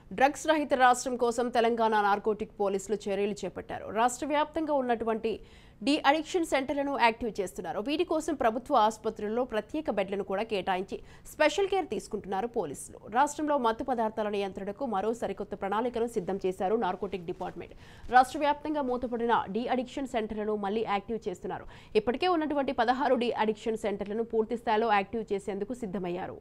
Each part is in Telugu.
డ్రగ్స్ రహిత రాష్ట్రం కోసం తెలంగాణ నార్కోటిక్ పోలీసులు చర్యలు చేపట్టారు రాష్ట్ర వ్యాప్తంగా ఉన్నటువంటి డి అడిక్షన్ సెంటర్లను యాక్టివ్ చేస్తున్నారు వీటి కోసం ప్రభుత్వ ఆసుపత్రుల్లో ప్రత్యేక బెడ్లను కూడా కేటాయించి స్పెషల్ కేర్ తీసుకుంటున్నారు పోలీసులు రాష్ట్రంలో మత్తు పదార్థాల నియంత్రణకు మరో సరికొత్త ప్రణాళికను సిద్ధం చేశారు నార్కోటిక్ డిపార్ట్మెంట్ రాష్ట్ర వ్యాప్తంగా మూతపడిన డి అడిక్షన్ సెంటర్లను మళ్లీ యాక్టివ్ చేస్తున్నారు ఇప్పటికే ఉన్నటువంటి పదహారు డి అడిక్షన్ సెంటర్లను పూర్తి స్థాయిలో యాక్టివ్ చేసేందుకు సిద్ధమయ్యారు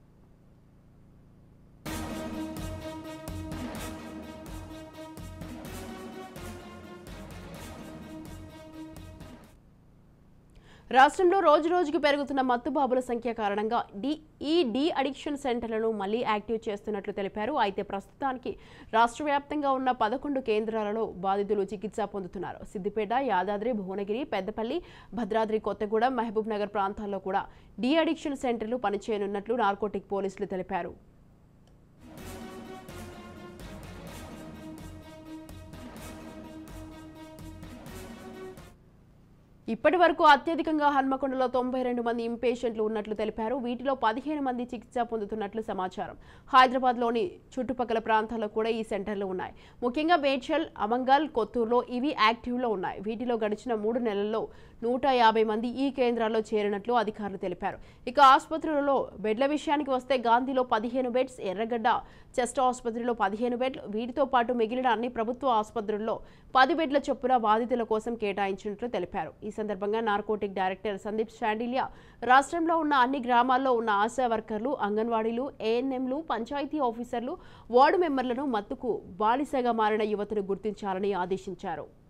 రాష్ట్రంలో రోజు రోజుకు పెరుగుతున్న మత్తుబాబుల సంఖ్య కారణంగా డి ఈ డి అడిక్షన్ సెంటర్లను మళ్లీ యాక్టివ్ చేస్తున్నట్లు తెలిపారు అయితే ప్రస్తుతానికి రాష్ట్ర వ్యాప్తంగా ఉన్న పదకొండు కేంద్రాలలో బాధితులు చికిత్స పొందుతున్నారు సిద్దిపేట యాదాద్రి భువనగిరి పెద్దపల్లి భద్రాద్రి కొత్తగూడెం మహబూబ్ నగర్ ప్రాంతాల్లో కూడా డి అడిక్షన్ సెంటర్లు పనిచేయనున్నట్లు నార్కోటిక్ పోలీసులు తెలిపారు ఇప్పటి వరకు అత్యధికంగా హన్మకొండలో తొంభై రెండు మంది ఇంపేషెంట్లు ఉన్నట్లు తెలిపారు వీటిలో పదిహేను మంది చికిత్స పొందుతున్నట్లు సమాచారం హైదరాబాద్లోని చుట్టుపక్కల ప్రాంతాల్లో కూడా ఈ సెంటర్లు ఉన్నాయి ముఖ్యంగా మేడ్చల్ అమంగల్ కొత్తూరులో ఇవి యాక్టివ్లో ఉన్నాయి వీటిలో గడిచిన మూడు నెలల్లో నూట యాభై మంది ఈ కేంద్రాల్లో చేరినట్లు అధికారులు తెలిపారు ఇక ఆసుపత్రులలో బెడ్ల విషయానికి వస్తే గాంధీలో పదిహేను బెడ్స్ ఎర్రగడ్డ చెస్ట్ ఆసుపత్రిలో పదిహేను బెడ్లు వీటితో పాటు మిగిలిన అన్ని ప్రభుత్వ ఆసుపత్రుల్లో పది బెడ్ల చొప్పున బాధితుల కోసం కేటాయించినట్లు తెలిపారు ఈ సందర్భంగా నార్కోటిక్ డైరెక్టర్ సందీప్ షాండిలియా రాష్ట్రంలో ఉన్న అన్ని గ్రామాల్లో ఉన్న ఆశా వర్కర్లు అంగన్వాడీలు ఏఎన్ఎంలు పంచాయతీ ఆఫీసర్లు వార్డు మెంబర్లను మత్తుకు బాలిసగా మారిన యువతను గుర్తించాలని ఆదేశించారు